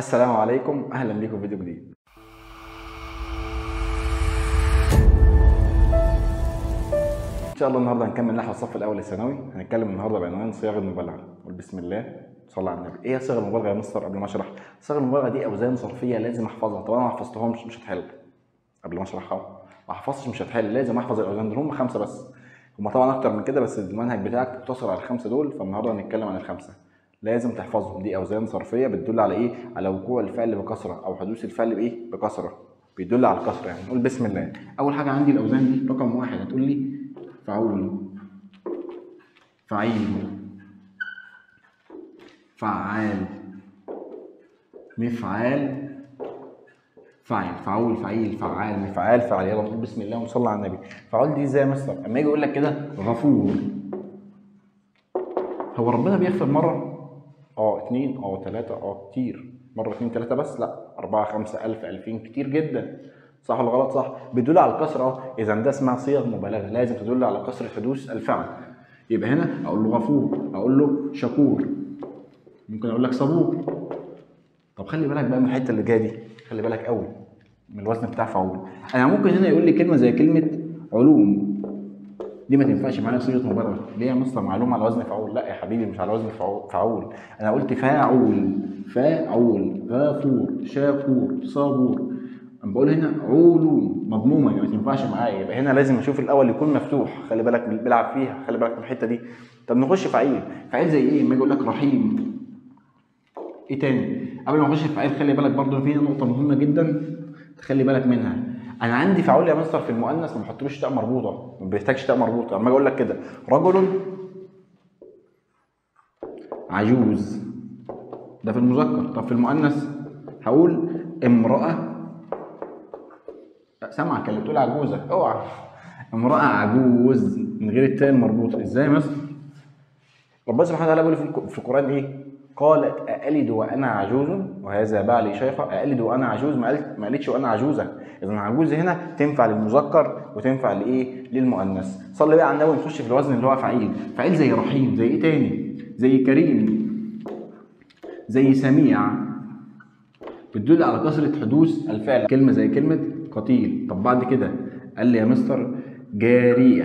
السلام عليكم اهلا بيكم في فيديو جديد ان شاء الله النهارده هنكمل نحو الصف الاول الثانوي هنتكلم النهارده بعنوان صيغ المبالغه قول بسم الله صلى على النبي ايه هي صيغ المبالغه يا مستر قبل ما اشرح صيغ المبالغه دي اوزان صرفيه لازم احفظها طب انا ما حفظتهمش مش هتحل قبل ما اشرحها ما حفظتش مش هتحل لازم احفظ الاوزان دول هم خمسه بس هم طبعا اكتر من كده بس المنهج بتاعك مقتصر على الخمسه دول فالنهارده هنتكلم عن الخمسه لازم تحفظهم دي اوزان صرفيه بتدل على ايه على وقوع الفعل بكثره او حدوث الفعل بايه بكثره بيدل على الكثره يعني نقول بسم الله اول حاجه عندي الاوزان دي رقم واحد هتقول لي فعول فعيل فعال مفعال فاعل فعول فعيل فعال مفعال فعل يلا نقول بسم الله ونصلي على النبي فعول دي ازاي يا مستر اما يجي يقول لك كده غفور هو ربنا بيغفر مره اه اتنين اه تلاته اه كتير مره اتنين تلاته بس لا اربعه خمسه الف الفين كتير جدا صح ولا غلط صح بيدل على الكسره اه اذا ده اسمها صيغ مبالغه لازم تدل على كسر حدوث الفعل يبقى هنا اقول له غفور اقول له شكور ممكن اقول لك صبور طب خلي بالك بقى من الحته اللي جايه دي خلي بالك قوي من الوزن بتاع فعول انا ممكن هنا يقول لي كلمه زي كلمه علوم دي ما تنفعش معايا صيغه مبالغه ليه يا مستر معلومه على وزن فعول لا يا حبيبي مش على وزن فعول فعول انا قلت فاعول فاعول غفور شاكور صبور انا بقول هنا علوم مضمومه يعني ما تنفعش معايا يبقى هنا لازم اشوف الاول يكون مفتوح خلي بالك بيلعب فيها خلي بالك من الحته دي طب نخش في عيل فعيل زي ايه لما يقول لك رحيم ايه تاني قبل ما نخش في فعيل خلي بالك برضو في نقطه مهمه جدا تخلي بالك منها انا عندي فعول يا مستر في المؤنث ما بحطلوش تاء مربوطه ما بيحتاجش تاء مربوطه اما اجي اقول لك كده رجل عجوز ده في المذكر طب في المؤنث هقول امراه لا سامعك اللي بتقول عجوزه اوعى امراه عجوز من غير التاء المربوطه ازاي مثلا ربنا سبحانه وتعالى بيقول في القران ايه قالت أألد وأنا عجوز وهذا بعلي شيخة أألد وأنا عجوز ما قالت ما قالتش وأنا عجوزة إذا عجوز هنا تنفع للمذكر وتنفع لإيه؟ للمؤنث صلي بقى على النبي ونخش في الوزن اللي هو فعيل فعيل زي رحيم زي إيه تاني؟ زي كريم زي سميع بتدل على كثرة حدوث الفعل كلمة زي كلمة قتيل طب بعد كده قال لي يا مستر جاريح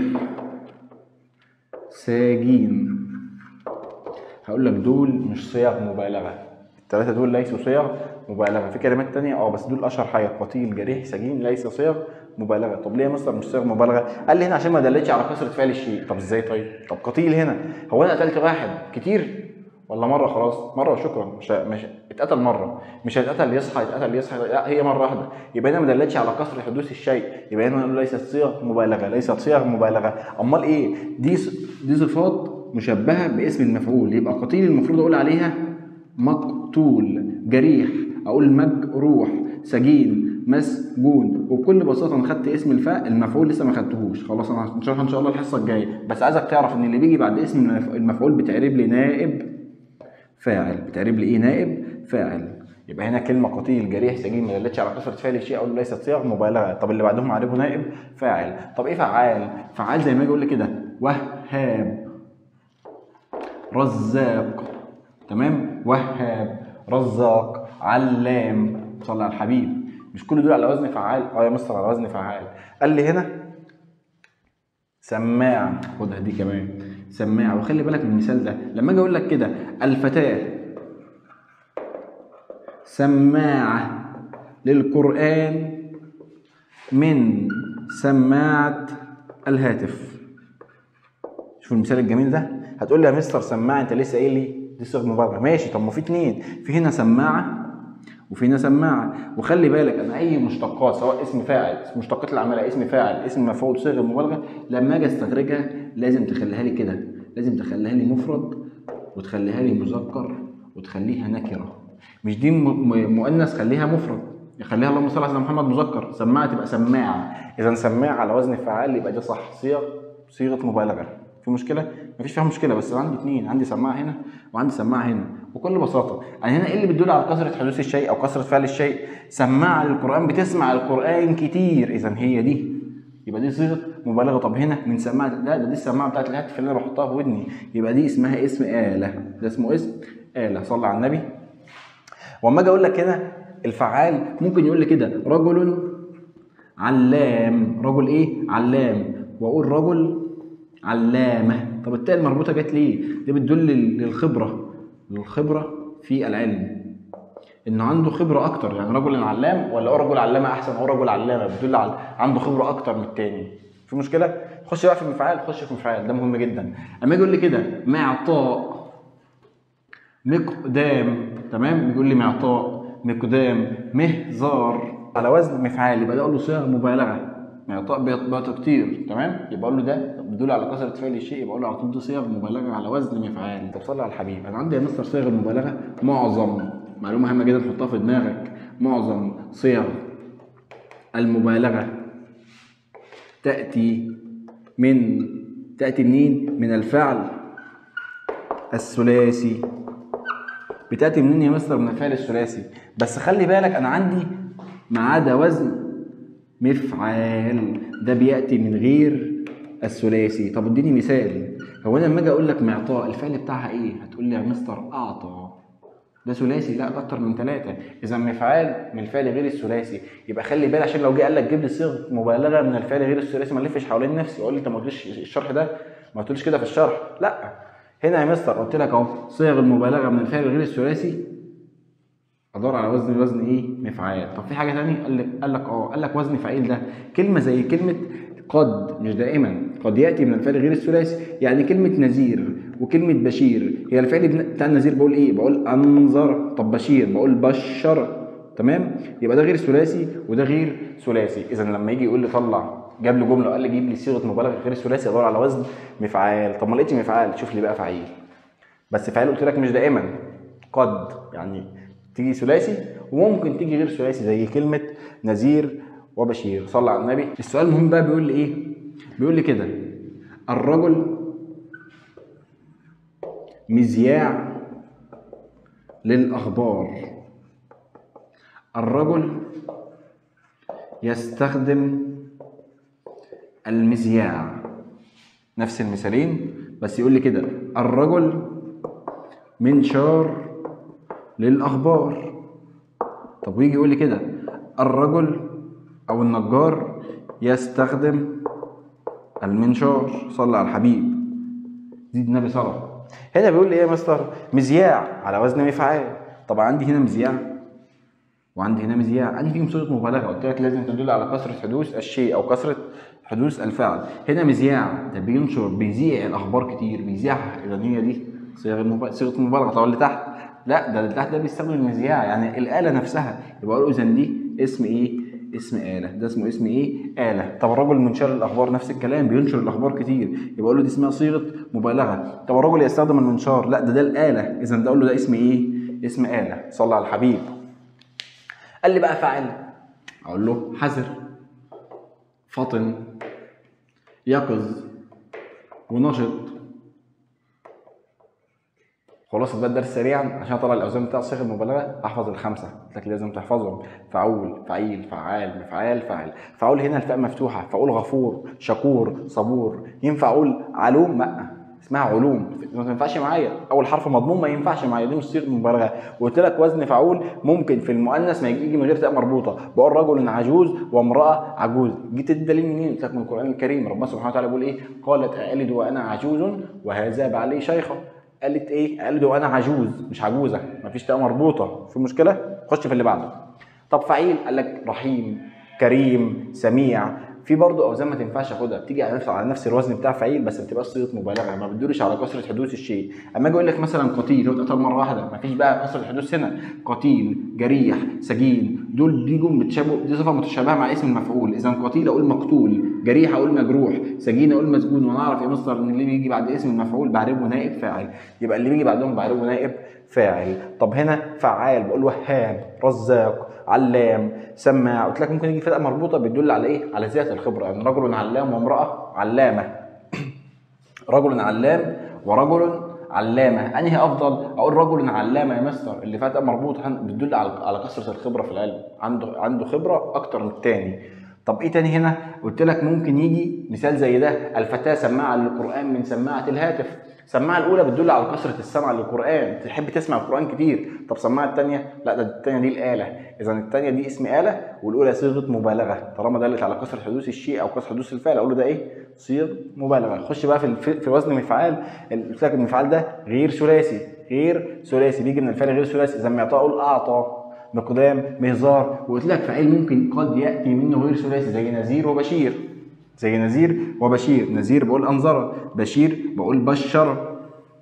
ساجين هقول لك دول مش صيغ مبالغه الثلاثه دول ليسوا صيغ مبالغه في كلمات تانية اه بس دول اشهر حاجه قتيل جريح سجين ليس صيغ مبالغه طب ليه يا مستر مش صيغ مبالغه قال لي هنا عشان ما دلتش على كثره فعل الشيء طب ازاي طيب طب قتيل هنا هو انا قتلت واحد كتير ولا مره خلاص مره وشكرا مش مش اتقتل مره مش هيتقتل يصحى يتقتل يصحى لا هي مره واحده يبقى هنا ما دلتش على كثره حدوث الشيء يبقى هنا نقول ليست صيغ مبالغه ليست صيغ مبالغه امال ايه دي دي صفات مشبهه باسم المفعول يبقى قتيل المفروض اقول عليها مقتول جريح اقول مجروح سجين مسجون وبكل بساطه انا خدت اسم الفاء المفعول لسه ما خدتهوش خلاص انا هنشرحها ان شاء الله الحصه الجايه بس عايزك تعرف ان اللي بيجي بعد اسم المفعول بتعرب لي نائب فاعل بتعرب لي ايه نائب فاعل يبقى هنا كلمه قتيل جريح سجين ما دلتش على كثره فعل الشيء اقول ليست صيغ مبالغه طب اللي بعدهم اعربه نائب فاعل طب ايه فعال فعال زي ما يجي يقول لي كده وهاب رزاق تمام وهاب رزاق علام صلى على الحبيب مش كل دول على وزن فعال اه يا مستر على وزن فعال قال لي هنا سماع خدها دي كمان سماع وخلي بالك من المثال ده لما اجي اقول لك كده الفتاه سماعه للقران من سماعه الهاتف شوف المثال الجميل ده هتقول لي يا مستر سماعه انت لسه قايل لي دي صيغه مبالغه ماشي طب ما في اتنين في هنا سماعه وفي هنا سماعه وخلي بالك انا اي مشتقات سواء اسم فاعل مشتقات العماله اسم فاعل اسم مفعول صيغه مبالغه لما اجي استخرجها لازم تخليها لي كده لازم تخليها لي مفرد وتخليها لي مذكر وتخليها نكره مش دي مؤنث خليها مفرد خليها اللهم صل على سيدنا محمد مذكر سماعه تبقى سماعه اذا سماعه على وزن فعال يبقى دي صح صيغ صيغه مبالغه في مشكله مفيش فيها مشكله بس انا عندي اثنين عندي سماعه هنا وعندي سماعه هنا بكل بساطه يعني هنا ايه اللي بتدل على كثره حدوث الشيء او كثره فعل الشيء سماعه للقران بتسمع القران كتير اذا هي دي يبقى دي صيغه مبالغه طب هنا من سماعه لا ده دي السماعه بتاعت الهاتف اللي انا بحطها في ودني يبقى دي اسمها اسم اله ده اسمه اسم اله صلى على النبي واما اجي اقول لك هنا الفعال ممكن يقول لي كده رجل علام رجل ايه علام واقول رجل علامه طب التاء المربوطه جت ليه دي بتدل للخبره للخبره في العلم انه عنده خبره اكتر يعني رجل علام ولا هو رجل علامه احسن هو رجل علامه بتدل على عنده خبره اكتر من التاني في مشكله خش بقى في المفعال خش في المفعال ده مهم جدا اما يقول لي كده معطاء مقدام تمام يقول لي معطاء مقدام مهزار على وزن مفعال يبقى ده اقول له صيغه مبالغه معطاء بيعطى كتير تمام يبقى اقول له ده بيدل على كثره فعل الشيء يبقى اقول له على طول دي صيغ مبالغه على وزن مفعال طب صلي على الحبيب انا عندي يا مستر صيغ المبالغه معظم معلومه مهمه جدا تحطها في دماغك معظم صيغ المبالغه تاتي من تاتي منين من الفعل الثلاثي بتاتي منين يا مستر من الفعل الثلاثي بس خلي بالك انا عندي ما عدا وزن مفعال ده بياتي من غير الثلاثي طب اديني مثال هو انا لما اجي اقول لك معطاء الفعل بتاعها ايه هتقول لي يا مستر اعطى ده ثلاثي لا ده اكتر من ثلاثه اذا مفعال من الفعل غير الثلاثي يبقى خلي بالك عشان لو جه قال لك جيب لي صيغه مبالغه من الفعل غير الثلاثي ما نلفش حوالين نفسي اقول لي انت ما قلتش الشرح ده ما قلتليش كده في الشرح لا هنا يا مستر قلت لك اهو صيغ المبالغه من الفعل غير الثلاثي ادور على وزن وزن ايه مفعال طب في حاجه ثانيه قال لك قال لك اه قال لك وزن فعيل ده كلمه زي كلمه قد مش دائما قد ياتي من الفعل غير الثلاثي يعني كلمه نذير وكلمه بشير هي الفعل بتاع النذير بقول ايه بقول انظر طب بشير بقول بشر تمام يبقى ده غير ثلاثي وده غير ثلاثي اذا لما يجي يقول لي طلع جاب لي جمله وقال لي جيب لي صيغه مبالغه غير الثلاثي ادور على وزن مفعال طب ما لقيتش مفعال شوف لي بقى فعيل بس فعيل قلت لك مش دائما قد يعني تيجي ثلاثي وممكن تيجي غير ثلاثي زي كلمه نذير وبشير صلى على النبي السؤال المهم بقى بيقول لي ايه بيقول لي كده الرجل مذياع للاخبار الرجل يستخدم المذياع نفس المثالين بس يقول لي كده الرجل منشار للاخبار طب ويجي يقول لي كده الرجل او النجار يستخدم المنشار صلى على الحبيب زيد النبي صلى هنا بيقول لي ايه يا مستر مذياع على وزن مفعال طبعا عندي هنا مذياع وعندي هنا مذياع عندي فيهم صيغه مبالغه قلت لك لازم تدل على كثره حدوث الشيء او كثره حدوث الفعل هنا مذياع ده بينشر بيذيع الاخبار كتير بيذيعها اذا هي دي صيغه المبالغه صيغه المبالغه طب اللي تحت لا ده اللي تحت ده بيستخدم المذياع يعني الاله نفسها يبقى اقول اذا دي اسم ايه اسم آلة ده اسمه اسم ايه آلة طب الرجل منشر الأخبار نفس الكلام بينشر الأخبار كتير يبقى أقول له دي اسمها صيغة مبالغة طب الرجل يستخدم المنشار لا ده ده الآلة إذا ده أقول له ده اسم ايه اسم آلة صلى على الحبيب قال لي بقى فاعل أقول له حذر فطن يقظ ونشط خلاصة بقى الدرس سريعا عشان اطلع الاوزان بتاع صيغ المبالغه احفظ الخمسه قلت لك لازم تحفظهم فعول فعيل فعال مفعال فاعل فعول هنا الفاء مفتوحه فاقول غفور شكور صبور ينفع اقول علوم لا اسمها علوم ما تنفعش معايا اول حرف مضموم ما ينفعش معايا دي مش صيغه مبالغه وقلت لك وزن فعول ممكن في المؤنث ما يجي من غير تاء مربوطه بقول رجل عجوز وامراه عجوز جيت الدليل منين قلت لك من القران الكريم ربنا سبحانه وتعالى بيقول ايه قالت أألد وانا عجوز وهذا بعلي شيخه قالت ايه قالت وانا عجوز مش عجوزه مفيش تاء مربوطه في مشكله خش في اللي بعده طب فعيل قال لك رحيم كريم سميع في برضه اوزان ما تنفعش اخدها بتيجي على نفس على نفس الوزن بتاع فعيل بس ما بتبقاش صيغه مبالغه ما بتدورش على كثره حدوث الشيء اما اجي اقول لك مثلا قتيل هو اتقتل مره واحده ما فيش بقى كثره حدوث هنا قتيل جريح سجين دول ليهم بتشابه دي صفه متشابهه مع اسم المفعول اذا قتيل اقول مقتول جريح اقول مجروح سجين اقول مسجون وانا اعرف يا مصدر ان اللي بيجي بعد اسم المفعول بعربه نائب فاعل يبقى اللي بيجي بعدهم بعربه نائب فاعل طب هنا فعال بقول وهاب رزاق علام سماع قلت لك ممكن يجي فرقه مربوطه بتدل على ايه على ذات الخبره يعني رجل علام وامراه علامه رجل علام ورجل علامه انهي افضل اقول رجل علامه يا مستر اللي فات مربوط بتدل على على كثره الخبره في العلم عنده عنده خبره اكتر من الثاني طب ايه تاني هنا قلت لك ممكن يجي مثال زي ده الفتاه سماعه للقران من سماعه الهاتف السماعه الاولى بتدل على كثره السمع للقران تحب تسمع القران كتير طب السماعه الثانيه لا ده الثانيه دي الاله اذا الثانيه دي اسم اله والاولى صيغه مبالغه طالما دلت على كثره حدوث الشيء او كثره حدوث الفعل اقول له ده ايه صيغ مبالغه خش بقى في في وزن مفعال قلت لك المفعال ده غير ثلاثي غير ثلاثي بيجي من الفعل غير ثلاثي اذا معطاء اقول اعطى مقدام مهزار وقلت لك فعيل ممكن قد ياتي منه غير ثلاثي زي نذير وبشير زي نذير وبشير نذير بقول انظر بشير بقول بشر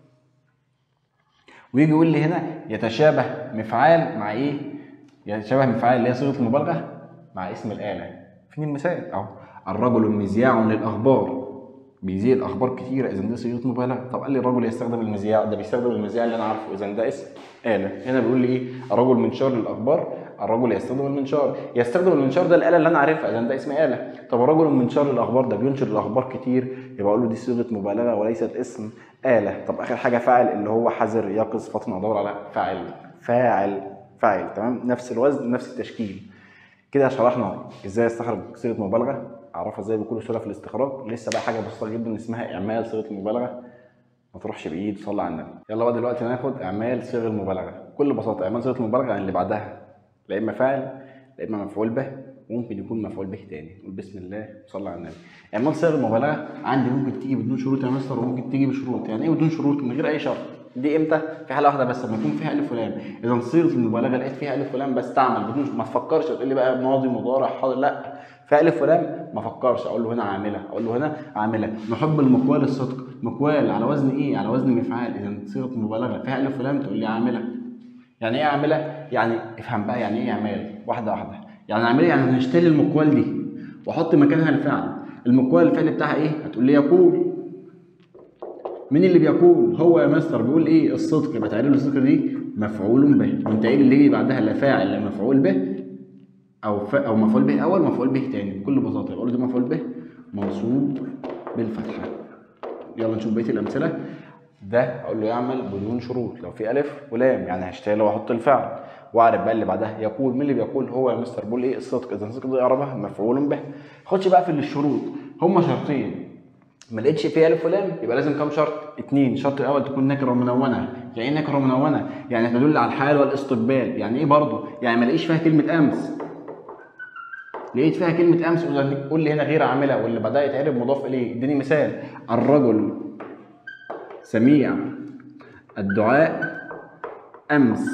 ويجي يقول لي هنا يتشابه مفعال مع ايه يتشابه مفعال اللي هي صيغه المبالغه مع اسم الاله فين المثال اهو الرجل مذياع للاخبار بيذيع الاخبار كتيره اذا دي صيغه مبالغه طب قال لي الرجل يستخدم المذياع ده بيستخدم المذياع اللي انا عارفه اذا ده اسم اله هنا بيقول لي ايه الرجل منشار للاخبار الرجل يستخدم المنشار يستخدم المنشار ده الاله اللي انا عارفها اذا ده اسم اله طب الرجل منشار للاخبار ده بينشر الاخبار كتير يبقى اقول له دي صيغه مبالغه وليست اسم اله طب اخر حاجه فاعل اللي هو حذر يقظ فطن ادور على فاعل فاعل فاعل تمام نفس الوزن نفس التشكيل كده شرحنا ازاي استخرج صيغه مبالغه اعرفها ازاي بكل سهوله في الاستخراج لسه بقى حاجه بسيطه جدا اسمها اعمال صيغه المبالغه ما تروحش بعيد صلي على النبي يلا بقى دلوقتي ناخد اعمال صيغ المبالغه بكل بساطه اعمال صيغه المبالغه يعني اللي بعدها لا اما فاعل لا اما مفعول به وممكن يكون مفعول به تاني قول بسم الله وصلي على النبي اعمال صيغ المبالغه عندي ممكن تيجي بدون شروط يا مستر وممكن تيجي بشروط يعني ايه بدون شروط من غير اي شرط دي امتى في حاله واحده بس لما يكون فيها الف ولام اذا صيغه المبالغه لقيت فيها الف ولام بستعمل بدون ما تفكرش تقول لي بقى ماضي مضارع حاضر لا فيها الف ولام ما افكرش اقول له هنا عامله اقول له هنا عامله نحب المقوال الصدق مقوال على وزن ايه على وزن مفعال اذا صيغه مبالغه فيها الف ولام تقول لي عامله يعني ايه عامله يعني افهم بقى يعني ايه اعمال واحده واحده يعني عامله يعني انا هشتري المقوال دي واحط مكانها الفعل المقوال الفعل بتاعها ايه هتقول لي يقول مين اللي بيقول هو يا مستر بيقول ايه الصدق يبقى تعريف الصدق دي مفعول به وانت ايه اللي يجي بعدها لا فاعل لا مفعول به او ف... او مفعول به اول مفعول به تاني بكل بساطه يبقى ده مفعول به منصوب بالفتحه يلا نشوف بقيه الامثله ده اقول له يعمل بدون شروط لو في الف ولام يعني هشتغل واحط الفعل واعرف بقى اللي بعدها يقول مين اللي بيقول هو يا مستر بيقول ايه الصدق اذا الصدق ده اعربها مفعول به خدش بقى في الشروط هما شرطين ما لقيتش فيه الف ولام يبقى لازم كام شرط؟ اثنين، الشرط الاول تكون نكره منونه، يعني ايه نكره منونه؟ يعني تدل على الحال والاستقبال، يعني ايه برضه؟ يعني ما لقيش فيها كلمه امس. لقيت فيها كلمه امس قول لي هنا غير عامله واللي بعدها يتعرب مضاف اليه، اديني مثال الرجل سميع الدعاء امس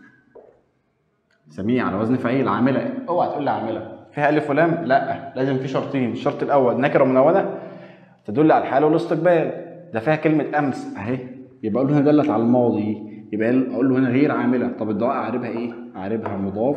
سميع على وزن فعيل عامله اوعى تقول لي عامله فيها الف ولام لا لازم في شرطين الشرط الاول نكره منونه تدل على الحال والاستقبال ده فيها كلمه امس اهي يبقى اقول له هنا دلت على الماضي يبقى اقول له هنا غير عامله طب الدعاء اعربها ايه اعربها مضاف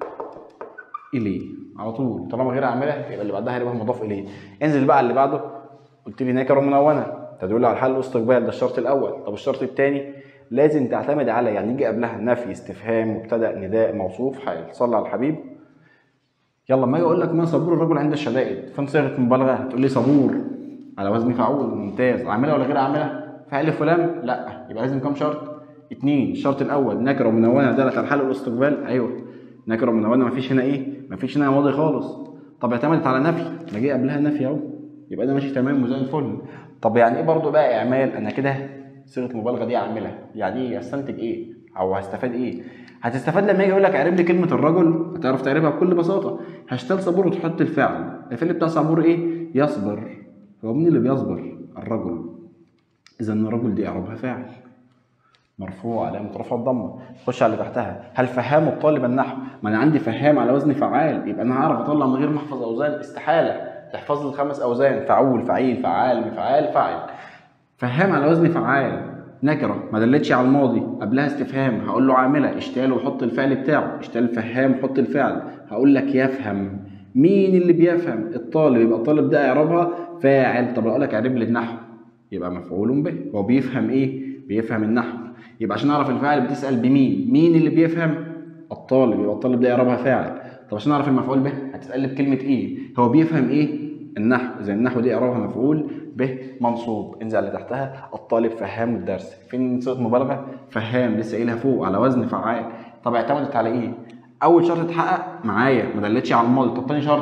اليه على طول طالما غير عامله يبقى اللي بعدها هيبقى مضاف اليه انزل بقى اللي بعده قلت لي نكره منونه تدل على الحال والاستقبال ده الشرط الاول طب الشرط الثاني لازم تعتمد على يعني يجي قبلها نفي استفهام مبتدا نداء موصوف حال صلى على الحبيب يلا ما اجي اقول لك ما صبور الرجل عند الشدائد فين صيغه مبالغه هتقول لي صبور على وزن فعول ممتاز عامله ولا غير عامله في الف ولام لا يبقى لازم كام شرط اثنين الشرط الاول نكره منونه دلت على الحال والاستقبال ايوه نكره منونه ما فيش هنا ايه ما فيش هنا ماضي خالص طب اعتمدت على نفي ما جه قبلها نفي اهو يبقى ده ماشي تمام وزي الفل طب يعني ايه برضو بقى اعمال انا كده صيغه المبالغه دي اعملها يعني ايه استنتج ايه او هستفاد ايه هتستفاد لما يجي يقول لك اعرب لي كلمه الرجل هتعرف تعربها بكل بساطه هشتغل صبور وتحط الفعل الفعل بتاع صبور ايه يصبر هو مين اللي بيصبر الرجل اذا الرجل دي اعربها فاعل مرفوع علامة رفع الضمة خش على اللي تحتها هل فهام الطالب النحو ما انا عندي فهام على وزن فعال يبقى انا هعرف اطلع من غير ما احفظ اوزان استحالة تحفظ لي الخمس اوزان فعول فعيل فعال مفعال فاعل فهام على وزن فعال نكره ما دلتش على الماضي قبلها استفهام هقول له عامله اشتغل وحط الفعل بتاعه اشتغل فهام حط الفعل هقول لك يفهم مين اللي بيفهم الطالب يبقى الطالب ده اعرابها فاعل طب اقول لك اعرب لي النحو يبقى مفعول به هو بيفهم ايه بيفهم النحو يبقى عشان اعرف الفاعل بتسال بمين مين اللي بيفهم الطالب يبقى الطالب ده اعرابها فاعل طب عشان اعرف المفعول به هتسال بكلمه ايه هو بيفهم ايه النحو زي النحو دي اعرابها مفعول به منصوب انزل اللي تحتها الطالب فهام الدرس فين صيغه مبالغه فهام لسه قايلها فوق على وزن فعال طب اعتمدت على ايه اول شرط اتحقق معايا ما دلتش على الماضي طب تاني شرط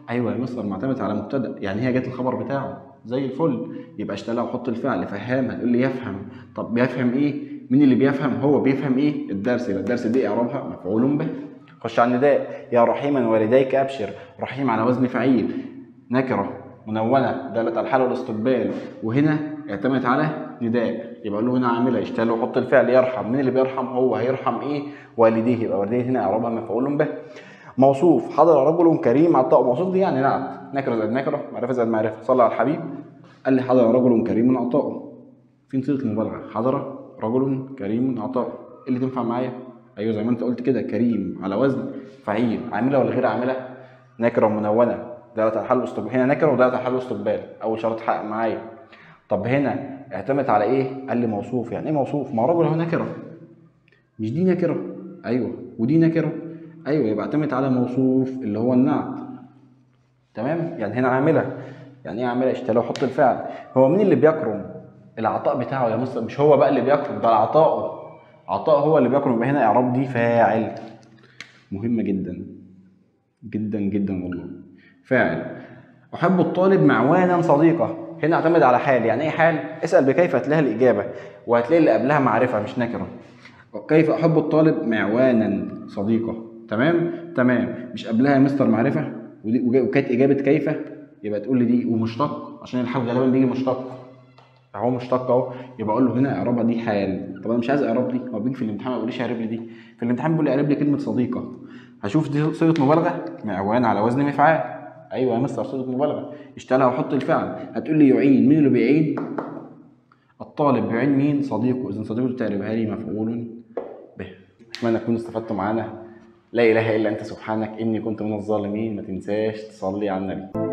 ايوه يا مستر معتمد على مبتدا يعني هي جت الخبر بتاعه زي الفل يبقى اشتغلها وحط الفعل فهام هتقول لي يفهم طب بيفهم ايه مين اللي بيفهم هو بيفهم ايه الدرس يبقى الدرس دي اعرابها مفعول به خش على النداء يا رحيما والديك ابشر رحيم على وزن فعيل نكره منونه دالت على الحال والاستقبال وهنا اعتمدت على نداء يبقى له هنا عامله يشتغل ويحط الفعل يرحم مين اللي بيرحم هو هيرحم ايه والديه يبقى والديه هنا اعرابها مفعول به موصوف حضر رجل كريم عطاء موصوف دي يعني نعت نكره زائد نكره معرفه زائد معرفه صلى على الحبيب قال لي حضر رجل كريم عطاء فين صيغه المبالغه حضر رجل كريم عطاء إيه اللي تنفع معايا ايوه زي ما انت قلت كده كريم على وزن فعيل عامله ولا غير عامله نكره منونه دالت على حل الاستقبال هنا نكره ودالت على حل الاستقبال اول شرط حق معايا طب هنا اعتمد على ايه قال لي موصوف يعني ايه موصوف ما هو رجل هو نكره مش دي نكره ايوه ودي نكره ايوه يبقى اعتمد على موصوف اللي هو النعت تمام يعني هنا عامله يعني ايه عامله اشتغل وحط الفعل هو مين اللي بيكرم العطاء بتاعه يا مستر مش هو بقى اللي بيكرم ده عطاؤه عطاء هو اللي بيكرم يبقى هنا اعراب دي فاعل مهمه جدا جدا جدا والله فاعل احب الطالب معوانا صديقه هنا اعتمد على حال يعني ايه حال اسال بكيف هتلاقي الاجابه وهتلاقي اللي قبلها معرفه مش نكره كيف احب الطالب معوانا صديقه تمام تمام مش قبلها مستر معرفه ودي وكانت اجابه كيف يبقى تقول لي دي ومشتق عشان الحال غالبا بيجي مشتق اهو مشتق اهو يبقى اقول له هنا اعرابها دي حال طب انا مش عايز اعراب دي هو بيجي في الامتحان ما بيقوليش اعرب لي دي في الامتحان بيقول لي اعرب لي كلمه صديقه هشوف دي صيغه مبالغه معوان على وزن مفعال ايوه يا مستر صيغه مبالغه اشتغلها وحط الفعل هتقول لي يعين مين اللي بيعين الطالب بيعين مين صديقه اذا صديقه تعربها لي مفعول به اتمنى تكونوا استفدتوا معانا لا اله الا انت سبحانك اني كنت من الظالمين ما تنساش تصلي على النبي